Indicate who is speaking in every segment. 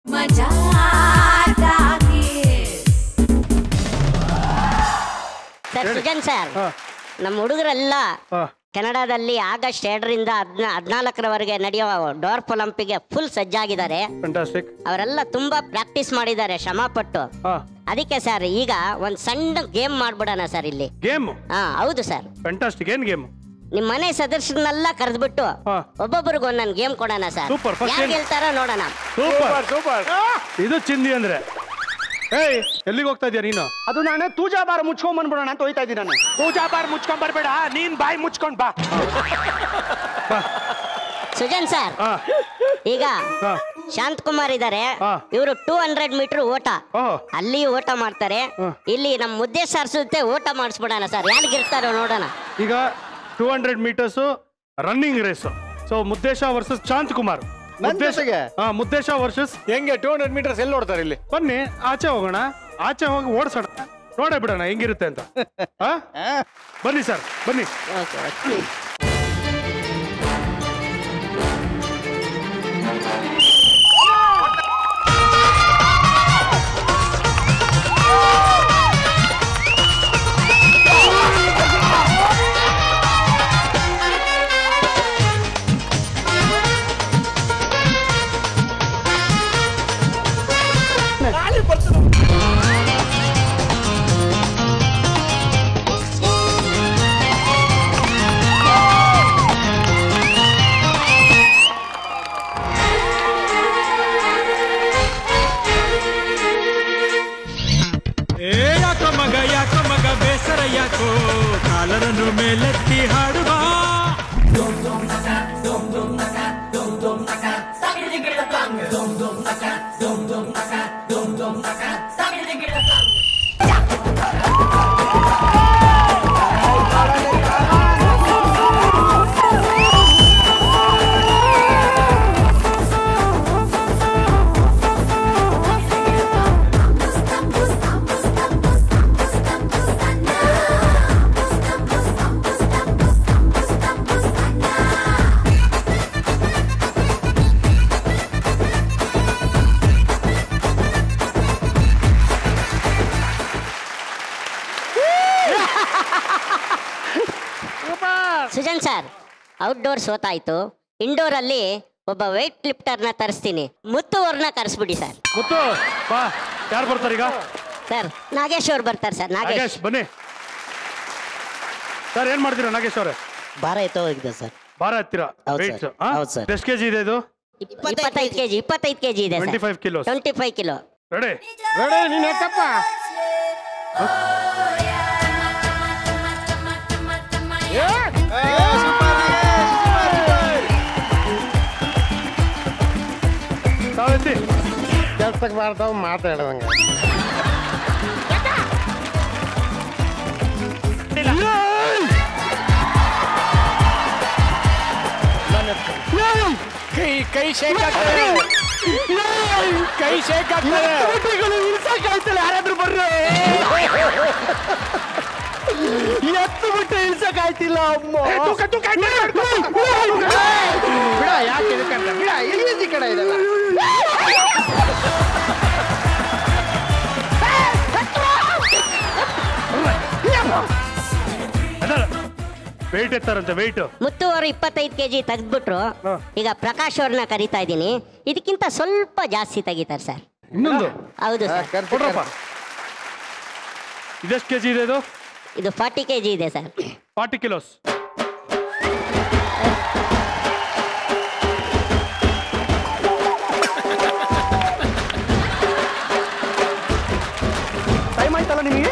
Speaker 1: ಮಜಾ
Speaker 2: sir Sujan sir
Speaker 3: ಹಾ.
Speaker 2: ನಮ್ಮ ಹುಡುಗರೆಲ್ಲ
Speaker 3: ಹಾ.
Speaker 2: ಕೆನಡಾದಲ್ಲಿ ಆಗಸ್ಟ್ ಎರಡರಿಂದ ಹದ್ನ ಹದಿನಾಲ್ಕರವರೆಗೆ ನಡೆಯುವ ಡಾರ್ಫ್ ಒಲಿಂಪಿಕ್ಗೆ ಫುಲ್ ಸಜ್ಜಾಗಿದ್ದಾರೆ
Speaker 3: ಫ್ಯಾಂಟಾಸ್ಟಿಕ್
Speaker 2: ಅವರೆಲ್ಲ ತುಂಬಾ ಪ್ರಾಕ್ಟೀಸ್ ಮಾಡಿದ್ದಾರೆ ಶ್ರಮ ಪಟ್ಟು
Speaker 3: ಹಾ
Speaker 2: ಅದಕ್ಕೆ ಸರ್ ಈಗ ಒಂದ್ ಸಣ್ಣ ಗೇಮ್ ಮಾಡ್ಬಿಡೋಣ ಸರ್ ಇಲ್ಲಿ
Speaker 3: ಗೇಮ್
Speaker 2: ಹಾ ಹೌದು ಸರ್
Speaker 3: ಫ್ಯಾಂಟಾಸ್ಟಿಕ್ ಏನ್ ಗೇಮ್
Speaker 2: ನಿಮ್ ಮನೆ ಸದಸ್ಯರನ್ನೆಲ್ಲ ಕರೆದ್ಬಿಟ್ಟು
Speaker 3: ಹಾ.
Speaker 2: ಒಬ್ಬೊಬ್ಬರಿಗೆ ಒಂದೊಂದು ಗೇಮ್ ಕೊಡೋಣ ಸರ್
Speaker 3: Super, first
Speaker 2: ಯಾರು
Speaker 3: ಏನ್-
Speaker 2: ಗೆಲ್ತಾರೋ ನೋಡೋಣ
Speaker 3: ಸೂಪರ್
Speaker 4: ಸೂಪರ್
Speaker 3: ಇದು ಚಿಂದಿ ಅಂದ್ರೆ ಏಯ್ ಎಲ್ಲಿಗೆ ಹೋಗ್ತಾ ಇದೀಯ ನೀನು
Speaker 4: ಅದು ನಾನು ತೂಜಾ ಬಾರ ಮುಚ್ಕೊಂಡ್ ಬಂದ್ಬಿಡೋಣ ಅಂತ ಹೋಯ್ತಾ ಇದ್ದೀನಿ ನಾನು ಪೂಜಾ ಬಾರ್ ಮುಚ್ಕೊಂಡ್ ಬರ್ಬೇಡ ನೀನ್ ಬಾಯಿ ಮುಚ್ಕೊಂಡ್ ಬಾ
Speaker 2: ಸುಜನ್ ಸರ್
Speaker 3: ಹಾ
Speaker 2: ಈಗ
Speaker 3: ಹಾ
Speaker 2: ಶಾಂತ್ ಕುಮಾರ್ ಇದ್ದಾರೆ
Speaker 3: ಹಾ.
Speaker 2: ಇವರು ಟೂ ಹಂಡ್ರೆಡ್ ಮೀಟರ್ ಓಟ
Speaker 3: ಓಹ್
Speaker 2: ಅಲ್ಲಿ ಓಟ ಮಾಡ್ತಾರೆ
Speaker 3: ಹಾ.
Speaker 2: ಇಲ್ಲಿ ನಮ್ಮ ಮುದ್ದೆ ಸಾರ್ಸುತ್ತೆ ಓಟ ಮಾಡಿಸ್ಬಿಡೋಣ ಸರ್ ಯಾರು ಗೆಲ್ತಾರೋ ನೋಡೋಣ
Speaker 3: ಈಗ two hundred meters running race so Muddesh versus Shanth Kumar
Speaker 4: ನನ್
Speaker 3: ಮುದ್ದೇಶ
Speaker 4: ಜೊತೆಗೆ?
Speaker 3: ಹಾ ಮುದ್ದೇಶ ವರ್ಸಸ್
Speaker 4: ಹೆಂಗೆ ಟೂ ಹಂಡ್ರೆಡ್ ಮೀಟರ್ಸ್ ಎಲ್ಲಿ ನೋಡ್ತಾರೆ ಇಲ್ಲಿ
Speaker 3: ಬನ್ನಿ ಆಚೆ ಹೋಗೋಣ ಆಚೆ ಹೋಗಿ ಓಡಿಸೋಣ ನೋಡೇ ಬಿಡೋಣ ಹೆಂಗಿರುತ್ತೆ ಅಂತ ಹಾ ಬನ್ನಿ ಸರ್ ಬನ್ನಿ
Speaker 5: ಏ ಯಾಕೋ ಮಗ ಯಾಕೋ ಮಗ ಬೇಸರ ಯಾಕೋ ಕಾಲರನ್ನು ಮೇಲೆತ್ತಿ ಹಾಡುವ
Speaker 2: ಸುಜನ್ ಸರ್ ಔಟ್ಡೋರ್ ಸೋತಾಯ್ತು ಇಂಡೋರ್ ಅಲ್ಲಿ ಒಬ್ಬ weight lifter ನ ತರಿಸ್ತೀನಿ ಮುತ್ತು ಅವ್ರನ್ನ ಕರೆಸ್ಬಿಡಿ ಸರ್
Speaker 3: ಮುತ್ತು ಬಾ ಯಾರು ಬರ್ತಾರೆ ಈಗ
Speaker 2: ಸರ್ ನಾಗೇಶ್ ಅವ್ರು ಬರ್ತಾರೆ ಸರ್ ನಾಗೇಶ್
Speaker 3: ನಾಗೇಶ್ ಬನ್ನಿ ಸರ್ ಏನ್ ಮಾಡ್ತೀರಾ ನಾಗೇಶ್ ಅವರೇ
Speaker 6: ಭಾರ ಎತ್ತ ಹೋಗಿದೆ ಸರ್
Speaker 3: ಭಾರ ಹತ್ತಿರ
Speaker 6: ಹೌದು
Speaker 3: ವೆಯ್ಟ್
Speaker 6: ಸರ್. ಹೌದು ಸರ್.
Speaker 3: ಎಷ್ಟು ಕೆಜಿ ಇದೆ ಇದು
Speaker 2: ಇಪ್ಪತ್ತೈದು ಕೆಜಿ ಇಪ್ಪತ್ತೈದು ಕೆಜಿ ಇದೆ
Speaker 3: twenty five kilos
Speaker 2: twenty five kilo
Speaker 3: ready
Speaker 4: ready ನೀನ್ ಎತ್ತಪ್ಪ
Speaker 3: ತಾವೆತ್ತಿ
Speaker 4: ಕೆಲ್ಸಕ್ಕೆ ಮಾಡ್ತಾವ ಮಾತಾಡ್ದಂಗ ಕೈ ಕೈ ಶೇಕ್ ಆಗ್ತದೆ ಕೈ ಶೇಕ್ ಆಗ್ತದೆ ಯಾರಾದ್ರೂ ಬರ್ರಿ ಎತ್ತು ಬಿಟ್ಟು ಇಳ್ಸಕ್ಕಾಯ್ತಿಲ್ಲ ಅಮ್ಮ ಬಿಡ ಯಾಕೆ ಇದಕ್ಕಂತ ಬಿಡ ಎಲ್ಲಿ ಕಡೆ ಇದೆಲ್ಲ
Speaker 3: ವೆಯ್ಟ್ ಎತ್ತಾರಂತೆ ವೆಯ್ಟ್
Speaker 2: ಮುತ್ತು ಅವರು ಇಪ್ಪತ್ತೈದು ಕೆಜಿ ತೆಗೆದ್ಬಿಟ್ರು
Speaker 3: ಹಾ.
Speaker 2: ಈಗ ಪ್ರಕಾಶ್ ಅವ್ರನ್ನ ಕರಿತಾ ಇದ್ದೀನಿ ಇದಕ್ಕಿಂತ ಸ್ವಲ್ಪ ಜಾಸ್ತಿ ತೆಗಿತಾರೆ ಸರ್
Speaker 3: ಇನ್ನೊಂದು
Speaker 2: ಹೌದು ಸರ್
Speaker 3: ಕೊಡ್ರಪ್ಪ ಇದೆಷ್ಟು ಕೆಜಿ ಇದೆ ಇದು
Speaker 2: ಇದು ಫಾರ್ಟಿ ಕೆಜಿ ಇದೆ ಸರ್
Speaker 3: ಫಾರ್ಟಿ ಕಿಲೋಸ್
Speaker 4: ಟೈಮ್ ಆಯ್ತಲ್ಲ ನಿಮಗೆ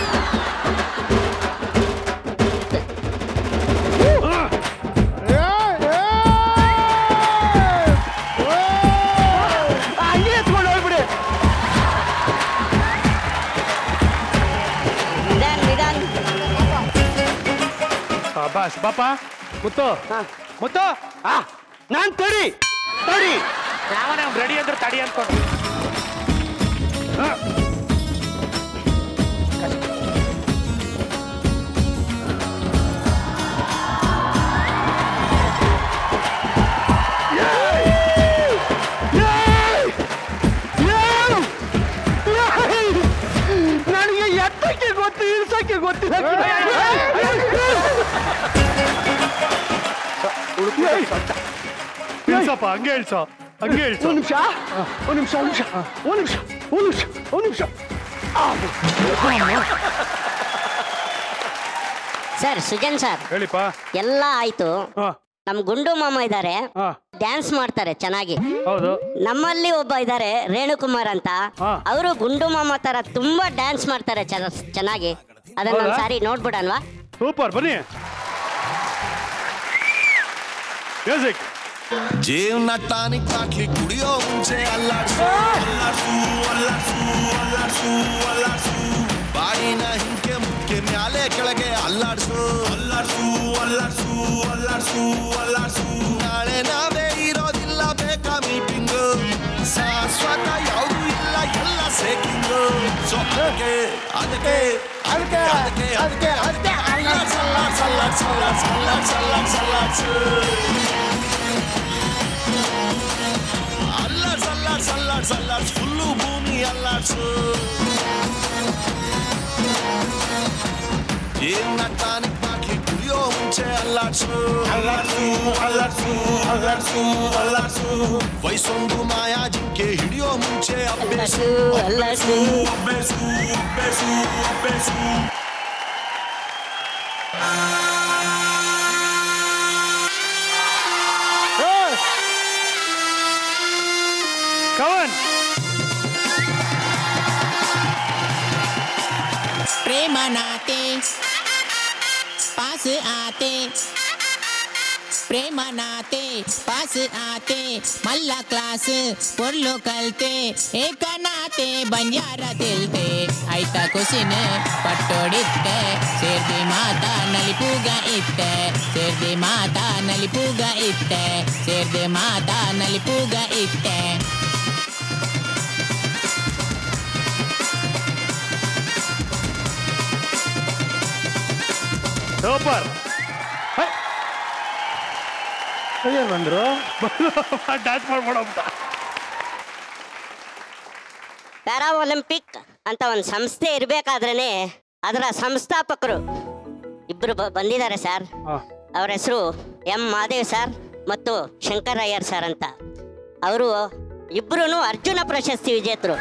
Speaker 4: ಹಂಗೆ ಎತ್ಕೊಂಡು ಹೋಗ್ಬಿಡಿ
Speaker 2: ನಿಧಾನ್ ನಿಧಾನ್
Speaker 3: ಬಾಸ್ ಬಾಪ ಮುತ್ತು
Speaker 4: ಮುತ್ತು ಆ ನಾನ್ ತಡಿ ತಡಿ ಯಾವನ ರೆಡಿ ಅಂದ್ರೆ ತಡಿ ಅನ್ಕೊಂಡು
Speaker 3: ಹೇಳ್ಸಪ್ಪ ಹಂಗೆ ಹೇಳ್ಸೋ ಹಂಗೆ ಹೇಳ್ಸೋ
Speaker 4: ಒಂದ್ ನಿಮಿಷ ಒಂದ್ ನಿಮಿಷ ಒಂದ್ ನಿಮಿಷ ಒಂದ್ ನಿಮಿಷ ಒಂದ್ ನಿಮಿಷ ಒಂದ್ ನಿಮಿಷ
Speaker 2: ಸರ್ ಸುಜನ್ ಸರ್
Speaker 3: ಹೇಳಿಪ್ಪ
Speaker 2: ಎಲ್ಲ ಆಯ್ತು
Speaker 3: ಹಾ
Speaker 2: ನಮ್ ಗುಂಡು ಮಾಮ ಇದ್ದಾರೆ
Speaker 3: ಹಾ
Speaker 2: ಡ್ಯಾನ್ಸ್ ಮಾಡ್ತಾರೆ ಚೆನ್ನಾಗಿ
Speaker 3: ಹೌದು
Speaker 2: ನಮ್ಮಲ್ಲಿ ಒಬ್ಬ ಇದ್ದಾರೆ ರೇಣುಕುಮಾರ್ ಅಂತ
Speaker 3: ಹಾ.
Speaker 2: ಅವರು ಗುಂಡು ಮಾಮ ತರ ತುಂಬಾ ಡ್ಯಾನ್ಸ್ ಮಾಡ್ತಾರೆ ಚೆನ್ನ- ಚೆನ್ನಾಗಿ ಅದನ್ನ
Speaker 3: ಹೌದಾ?
Speaker 2: ಒಂದ್ಸಾರಿ ನೋಡ್ಬಿಡಲ್ವಾ
Speaker 3: ಸೂಪರ್ ಬನ್ನಿ ಮ್ಯೂಸಿಕ್
Speaker 1: ಜೀವನ ಟಾನಿಕ್ ಹಾಕಿ ಕುಡಿಯೋ ಮುಂಚೆ ಅಲ್ಲಾಡ್ಸು ಅಲ್ಲಾಡ್ಸು ಅಲ್ಲಾಡ್ಸು ಅಲ್ಲಾಡ್ಸು ಅಲ್ಲಾಡ್ಸು ಬಾಡಿನ ಹಿಂಕೆ ಮುಕ್ಕೆ ಮ್ಯಾಲೆ ಕೆಳಗೆ ಅಲ್ಲಾಡ್ಸು ಅಲ್ಲಾಡ್ಸು ಅಲ್ಲಾಡ್ಸು ಅಲ್ಲಾಡ್ಸು ಅಲ್ಲಾಡ್ಸು ನಾಳೆ ನಾವೇ ಇರೋದಿಲ್ಲ ಬೇಕಾ ಮೀಟಿಂಗ್ ಶಾಶ್ವತ ಯಾವುದು ಇಲ್ಲ ಎಲ್ಲ ಸೇಕಿಂಗು ಸೊ ಅದಕ್ಕೆ ಅದಕ್ಕೆ ಅದಕ್ಕೆ ಅದಕ್ಕೆ ಅದಕ್ಕೆ ಅದಕ್ಕೆ ಅಲ್ಲಾಡ್ಸ್ ಅಲ್ಲಾಡ್ಸ್ ಅಲ್ಲಾಡ್ಸ್ ಅಲ್ಲಾಡ್ಸ್ ಅಲ್ಲಾಡ್ಸ್ ಅಲ್ಲಾಡ್ಸ್ ಅಲ್ಲಾಡ್ಸು ಅಲ್ಲಾಡ್ಸ್ ಅಲ್ಲಾಡ್ಸ್ ಅಲ್ಲಾಡ್ಸ್ ಅಲ್ಲಾಡ್ಸ್ ಫುಲ್ಲು ಭೂಮಿ ಅಲ್ಲಾಡ್ಸು ಜೀವನ ಟಾನಿಕ್ ಹಾಕಿ ಕುಡಿಯೋ ಮುಂಚೆ ಅಲ್ಲಾಡ್ಸು ಅಲ್ಲಾಡ್ಸು ಅಲ್ಲಾಡ್ಸು ಅಲ್ಲಾಡ್ಸು ಅಲ್ಲಾಡ್ಸು ವಯಸ್ಸೊಂದು ಮಾಯಾ ಜಿಂಕೆ ಹಿಡಿಯೋ ಮುಂಚೆ ಅಭ್ಯಾಸು
Speaker 2: ಅಲ್ಲಾಡ್ಸು.
Speaker 1: ಅಭ್ಯಾಸು ಅಭ್ಯಾಸು ಅಭ್ಯಾಸು
Speaker 3: ಕವನ್
Speaker 6: प्रेम नाते पास आते ಪ್ರೇಮ ನಾತೆ ಪಾಸ್ ಆತೆ ಮಲ್ಲ ಕ್ಲಾಸ್ ಪೊರ್ಲು ಕಲ್ತೆ ಏಕನಾತೆ ಬಂಜಾರ ತಿಲ್ತೆ ಆಯ್ತ ಕುಸಿನ ಪಟ್ಟೋಡಿತ್ತೆ ಸೇರ್ದಿ ಮಾತಾ ನಲಿಪೂಗ ಇತ್ತೆ ಸೇರ್ದಿ ಮಾತಾ ನಲಿಪೂಗ ಇತ್ತೆ ಸೇರ್ದಿ ಮಾತಾ ನಲಿಪೂಗ ಇತ್ತೆ
Speaker 3: ಸೂಪರ್
Speaker 4: ಅಯ್ಯೋ ಬಂದ್ರು
Speaker 3: ಡ್ಯಾನ್ಸ್ ಮಾಡ್ಬಿಡೋಂತ
Speaker 2: ಪ್ಯಾರಾ ಒಲಿಂಪಿಕ್ ಅಂತ ಒಂದು ಸಂಸ್ಥೆ ಇರಬೇಕಾದ್ರೇನೆ ಅದರ ಸಂಸ್ಥಾಪಕರು ಇಬ್ಬರು ಬಂದಿದ್ದಾರೆ ಸರ್ ಅವ್ರ ಹೆಸರು ಎಂ ಮಾದೇವ್ ಸರ್ ಮತ್ತು ಶಂಕರ್ ಅಯ್ಯರ್ ಸರ್ ಅಂತ ಅವರು ಇಬ್ಬರು ಅರ್ಜುನ ಪ್ರಶಸ್ತಿ ವಿಜೇತರು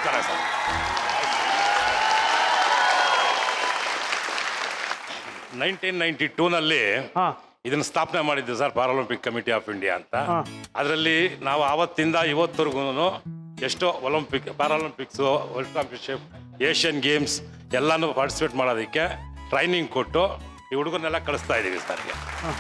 Speaker 7: ನೈನ್ಟೀನ್ ನೈನ್ಟಿ ಟೂನಲ್ಲಿ
Speaker 3: ಹಾ
Speaker 7: ಇದನ್ನ ಸ್ಥಾಪನೆ ಮಾಡಿದ್ದು sir Paralympic committee of India ಅಂತ
Speaker 3: ಹಾ.
Speaker 7: ಅದರಲ್ಲಿ ನಾವು ಆವತ್ತಿಂದ ಇವತ್ತರೆಗೂ ಎಷ್ಟೋ Olympic Paralympics world championship Asian games ಎಲ್ಲಾನು ಪಾರ್ಟಿಸಿಪೇಟ್ ಮಾಡೋದಕ್ಕೆ ಟ್ರೈನಿಂಗ್ ಕೊಟ್ಟು ಈ ಹುಡುಗರನ್ನೆಲ್ಲ ಕಳಿಸ್ತಾ ಇದ್ದೀವಿ ಸರ್ಗೆ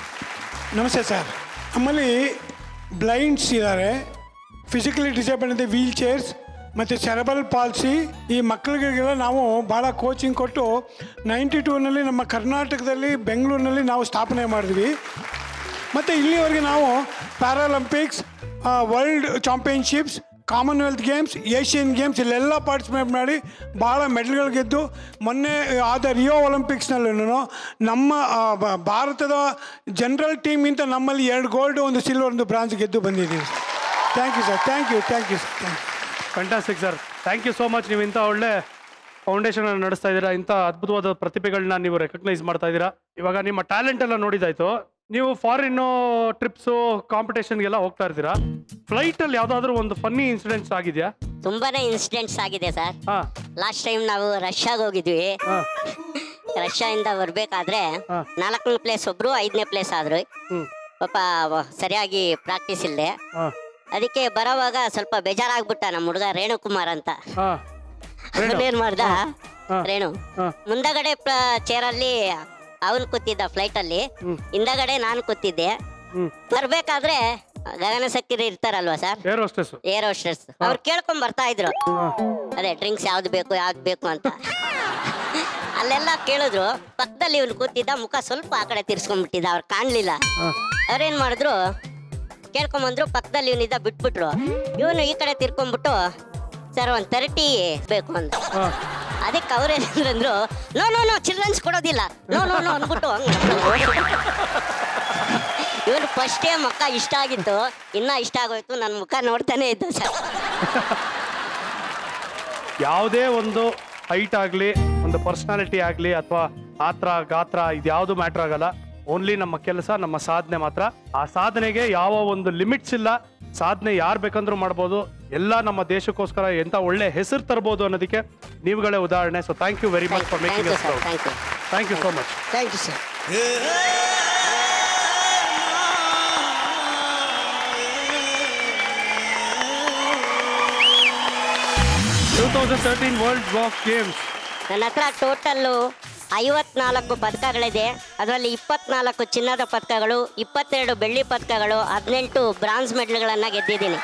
Speaker 8: ನಮಸ್ತೆ ಸರ್ ನಮ್ಮಲ್ಲಿ ಬ್ಲೈಂಡ್ಸ್ ಇದ್ದಾರೆ ಫಿಸಿಕಲಿ ಡಿಸೇಬಲ್ ಇದೆ ವೀಲ್ ಚೇರ್ಸ್ ಮತ್ತು ಸೆರಬಲ್ ಪಾಲ್ಸಿ ಈ ಮಕ್ಕಳಿಗೆಲ್ಲ ನಾವು ಭಾಳ ಕೋಚಿಂಗ್ ಕೊಟ್ಟು ನೈಂಟಿ ಟೂನಲ್ಲಿ ನಮ್ಮ ಕರ್ನಾಟಕದಲ್ಲಿ ಬೆಂಗಳೂರಿನಲ್ಲಿ ನಾವು ಸ್ಥಾಪನೆ ಮಾಡಿದ್ವಿ ಮತ್ತು ಇಲ್ಲಿವರೆಗೆ ನಾವು Paralympics world championships Commonwealth games Asian games ಇಲ್ಲೆಲ್ಲ ಪಾರ್ಟಿಸಿಪೇಟ್ ಮಾಡಿ ಭಾಳ ಮೆಡಲ್ಗಳು ಗೆದ್ದು ಮೊನ್ನೆ ಆದ ರಿಯೋ ಒಲಿಂಪಿಕ್ಸ್ನಲ್ಲೂ ನಮ್ಮ ಆ, ಬ- ಭಾರತದ ಜನರಲ್ ಟೀಮ್ಗಿಂತ ನಮ್ಮಲ್ಲಿ ಎರಡು ಗೋಲ್ಡ್ ಒಂದು ಸಿಲ್ವರ್ ಒಂದು ಬ್ರಾಂಜ್ ಗೆದ್ದು ಬಂದಿದ್ದೀವಿ thank you sir thank you thank you sir thank you
Speaker 3: fantastic sir thank you so much ನೀವು ಇಂಥ ಒಳ್ಳೆ ಫೌಂಡೇಶನ್ ನಡೆಸ್ತಾ ಇದ್ದೀರಾ ಇಂಥ ಅದ್ಭುತವಾದ ಪ್ರತಿಭೆಗಳನ್ನ ನೀವು ರೆಕಗ್ನೈಸ್ ಮಾಡ್ತಾ ಇದ್ದೀರಾ ಇವಾಗ ನಿಮ್ಮ ಟ್ಯಾಲೆಂಟ್ ಎಲ್ಲ ನೋಡಿದಾಯ್ತು ನೀವು ಫಾರಿನ್ ಟ್ರಿಪ್ಸು ಕಾಂಪಿಟೇಷನ್ಗೆಲ್ಲ ಹೋಗ್ತಾ ಇರ್ತೀರಾ ಫ್ಲೈಟಲ್ಲಿ ಯಾವುದಾದ್ರೂ ಒಂದು ಫನ್ನಿ ಇನ್ಸಿಡೆಂಟ್ಸ್ ಆಗಿದೆಯಾ
Speaker 2: ತುಂಬಾನೇ ಇನ್ಸಿಡೆಂಟ್ಸ್ ಆಗಿದೆ ಸರ್
Speaker 3: ಹಾಂ
Speaker 2: ಲಾಸ್ಟ್ ಟೈಮ್ ನಾವು ರಷ್ಯಾಗೆ ಹೋಗಿದ್ವಿ
Speaker 3: ಹಾಂ
Speaker 2: ರಷ್ಯಾದಿಂದ ಬರ್ಬೇಕಾದ್ರೆ
Speaker 3: ಹಾ.
Speaker 2: ನಾಲ್ಕನೇ ಪ್ಲೇಸ್ ಒಬ್ರು ಐದನೇ ಪ್ಲೇಸ್ ಆದ್ರು
Speaker 3: ಹ್ಞೂ
Speaker 2: ಪಾಪ ವ- ಸರಿಯಾಗಿ ಪ್ರಾಕ್ಟೀಸ್ ಇಲ್ಲದೆ
Speaker 3: ಹಾಂ
Speaker 2: ಅದಕ್ಕೆ ಬರೋವಾಗ ಸ್ವಲ್ಪ ಬೇಜಾರಾಗ್ಬಿಟ್ಟ ನಮ್ಮ ಹುಡುಗ ರೇಣುಕುಮಾರ್ ಅಂತ
Speaker 3: ಹಾಂ
Speaker 2: ಅವನೇನ್ ಮಾಡ್ದ
Speaker 3: ಹಾ.
Speaker 2: ರೇಣು
Speaker 3: ಹಾ.
Speaker 2: ಮುಂದಗಡೆ ಚೇರಲ್ಲಿ ಅವನ್ ಕೂತಿದ್ದ ಫ್ಲೈಟ್ ಅಲ್ಲಿ
Speaker 3: ಹ್ಮ್.
Speaker 2: ಹಿಂದಗಡೆ ನಾನು ಕೂತಿದ್ದೆ
Speaker 3: ಹ್ಮ್.
Speaker 2: ಬರ್ಬೇಕಾದ್ರೆ ಗಗನ ಸಕ್ಕಿರಿ ಇರ್ತಾರಲ್ವಾ sir
Speaker 3: air hostess
Speaker 2: air hostess ಅವ್ರು ಕೇಳ್ಕೊಂಡ್ ಬರ್ತಾ ಇದ್ರು ಅದೇ ಡ್ರಿಂಕ್ಸ್ ಯಾವ್ದು ಬೇಕು ಯಾವ್ದು ಬೇಕು ಅಂತ ಅಲ್ಲೆಲ್ಲ ಕೇಳಿದ್ರು ಪಕ್ಕದಲ್ಲಿ ಇವ್ನು ಕೂತಿದ್ದ ಮುಖ ಸ್ವಲ್ಪ ಆ ಕಡೆ ತಿರ್ಸ್ಕೊಂಡ್ಬಿಟ್ಟಿದ್ದ ಅವ್ರು ಕಾಣ್ಲಿಲ್ಲ ಅವ್ರೇನ್ ಮಾಡಿದ್ರು ಕೇಳ್ಕೊಂಬಂದ್ರು ಪಕ್ಕದಲ್ಲಿ ಇವನಿದ್ದ ಬಿಟ್ಬಿಟ್ರು ಇವನು ಈ ಕಡೆ ತಿರ್ಕೊಂಡ್ಬಿಟ್ಟು ಸರ್ ಒಂದ್ ತರ್ಟಿ ಬೇಕು ಅಂತ ಅದಕ್ಕೆ ಅವ್ರೇನಂದ್ರು ನೋ ನೋ ನೋ ಚಿಲ್ಡ್ರನ್ಸ್ ಕೊಡೋದಿಲ್ಲ ನೋ ನೋ ನೋ ಅಂದ್ಬಿಟ್ಟು ಇವನು ಫಸ್ಟ್ ಟೈಮ್ ಅಕ್ಕ ಇಷ್ಟ ಆಗಿತ್ತು ಇನ್ನ ಇಷ್ಟ ಆಗೋಯ್ತು ನನ್ನ ಮುಖ ನೋಡ್ತಾನೆ ಇದ್ದ ಸರ್
Speaker 3: ಯಾವುದೇ ಒಂದು ಹೈಟ್ ಆಗಲಿ ಒಂದು ಪರ್ಸನಾಲಿಟಿ ಆಗಲಿ ಅಥವಾ ಆತ್ರ ಗಾತ್ರ ಇದು ಯಾವುದು ಮ್ಯಾಟ್ರ್ ಆಗಲ್ಲ ಓನ್ಲಿ ನಮ್ಮ ಕೆಲಸ ನಮ್ಮ ಸಾಧನೆ ಮಾತ್ರ ಆ ಸಾಧನೆಗೆ ಯಾವ ಒಂದು ಲಿಮಿಟ್ಸ್ ಇಲ್ಲ ಸಾಧನೆ ಯಾರು ಬೇಕಂದ್ರೂ ಮಾಡ್ಬೋದು ಎಲ್ಲ ನಮ್ಮ ದೇಶಕ್ಕೋಸ್ಕರ ಎಂತ ಒಳ್ಳೆ ಹೆಸರು ತರ್ಬೋದು ಅನ್ನೋದಕ್ಕೆ ನೀವುಗಳೇ ಉದಾಹರಣೆ so thank you very much for
Speaker 2: thank
Speaker 3: making
Speaker 2: you sir thank you
Speaker 3: thank you so much
Speaker 2: thank you sir
Speaker 3: two thousand thirteen world box games
Speaker 2: ನನ್ನ ಹತ್ರ ಟೋಟಲ್ಲು ಐವತ್ನಾಲ್ಕು ಪದಕಗಳಿದೆ ಅದರಲ್ಲಿ ಇಪ್ಪತ್ನಾಲ್ಕು ಚಿನ್ನದ ಪದಕಗಳು ಇಪ್ಪತ್ತೆರಡು ಬೆಳ್ಳಿ ಪದಕಗಳು ಹದಿನೆಂಟು ಬ್ರಾನ್ಸ್ ಮೆಡಲ್ಗಳನ್ನು ಗೆದ್ದಿದ್ದೀನಿ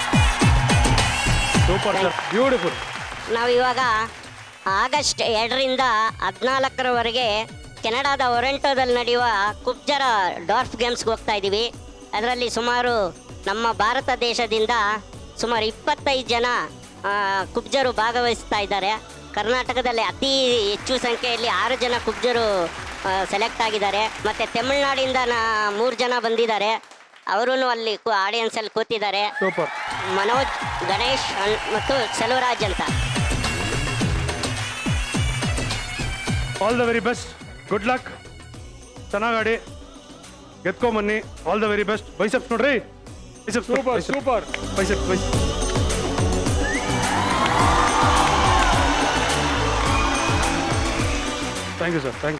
Speaker 3: ಸೂಪರ್ ಸರ್ ಬ್ಯೂಟಿಫುಲ್
Speaker 2: ನಾವು ಇವಾಗ ಆಗಸ್ಟ್ ಎರಡರಿಂದ ಹದಿನಾಲ್ಕರವರೆಗೆ ಕೆನಡಾದ ಒರೆಂಟೋದಲ್ಲಿ ನಡೆಯುವ ಕುಬ್ಜರ ಡಾರ್ಫ್ ಗೇಮ್ಸ್ಗೆ ಹೋಗ್ತಾ ಇದ್ದೀವಿ ಅದರಲ್ಲಿ ಸುಮಾರು ನಮ್ಮ ಭಾರತ ದೇಶದಿಂದ ಸುಮಾರು ಇಪ್ಪತ್ತೈದು ಜನ ಆ, ಕುಬ್ಜರು ಭಾಗವಹಿಸ್ತಾ ಇದ್ದಾರೆ ಕರ್ನಾಟಕದಲ್ಲಿ ಅತಿ ಹೆಚ್ಚು ಸಂಖ್ಯೆಯಲ್ಲಿ ಆರು ಜನ ಕುಬ್ಜರು ಸೆಲೆಕ್ಟ್ ಆಗಿದ್ದಾರೆ ಮತ್ತು ತಮಿಳ್ನಾಡಿಂದ ನಾ ಮೂರು ಜನ ಬಂದಿದ್ದಾರೆ ಅವರೂ ಅಲ್ಲಿ ಆಡಿಯನ್ಸಲ್ಲಿ ಕೂತಿದ್ದಾರೆ
Speaker 3: ಸೂಪರ್
Speaker 2: ಮನೋಜ್ ಗಣೇಶ್ ಅನ್- ಮತ್ತು ಸೆಲ್ವರಾಜ್ ಅಂತ
Speaker 3: all the very best good luck ಚೆನ್ನಾಗಿ ಆಡಿ ಗೆದ್ಕೊಂಬನ್ನಿ all the very best biceps ನೋಡ್ರಿ ಬೈಸೆಪ್ಸ್
Speaker 8: ಸೂಪರ್ ಸೂಪರ್
Speaker 3: ಬೈಸೆಪ್ಸ್ ಬೈಸ್ ಥ್ಯಾಂಕ್ ಯು ಸರ್ ಥ್ಯಾಂಕ್